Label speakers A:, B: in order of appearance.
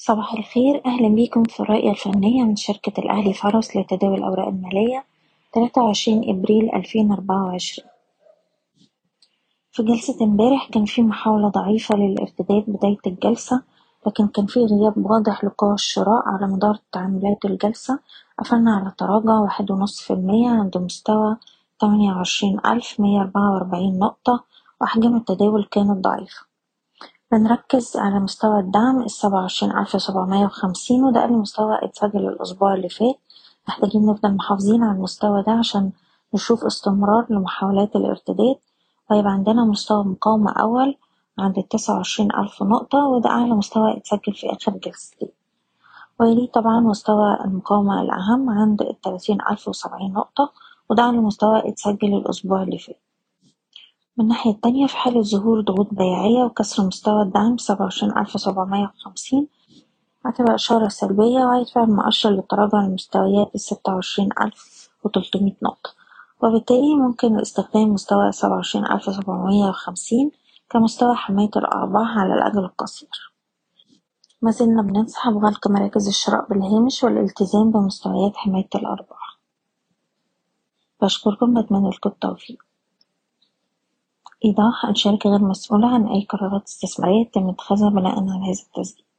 A: صباح الخير أهلا بيكم في الرؤية الفنية من شركة الأهلي فرس لتداول الأوراق المالية تلاتة وعشرين إبريل ألفين أربعة وعشرين في جلسة امبارح كان في محاولة ضعيفة للارتداد بداية الجلسة لكن كان في غياب واضح لقوى الشراء على مدار تعاملات الجلسة قفلنا على تراجع واحد ونص في المية عند مستوى تمانية وعشرين ألف مية أربعة وأربعين نقطة وأحجام التداول كانت ضعيفة بنركز على مستوى الدعم السبعة وعشرين ألف سبعمية وخمسين وده أقل مستوى اتسجل الأسبوع اللي فات محتاجين نفضل محافظين على المستوى ده عشان نشوف استمرار لمحاولات الارتداد وهيبقى عندنا مستوى مقاومة أول عند التسعة وعشرين ألف نقطة وده أعلى مستوى اتسجل في آخر جلستين ويليه طبعا مستوى المقاومة الأهم عند التلاتين ألف وسبعين نقطة وده أعلى مستوى اتسجل الأسبوع اللي فات من الناحية التانية في حالة ظهور ضغوط بيعية وكسر مستوى الدعم سبعة وعشرين ألف سبعمية وخمسين هتبقى إشارة سلبية وهيدفع المؤشر للتراجع لمستويات الستة وعشرين ألف وتلتمية نقطة وبالتالي ممكن استخدام مستوى سبعة وعشرين ألف سبعمية وخمسين كمستوى حماية الأرباح على الأجل القصير مازلنا بننصح بغلق مراكز الشراء بالهامش والالتزام بمستويات حماية الأرباح بشكركم بتمنى لكم التوفيق إيضاح الشركة غير مسؤولة عن أي قرارات استثمارية تم اتخاذها بناءً على هذا التسجيل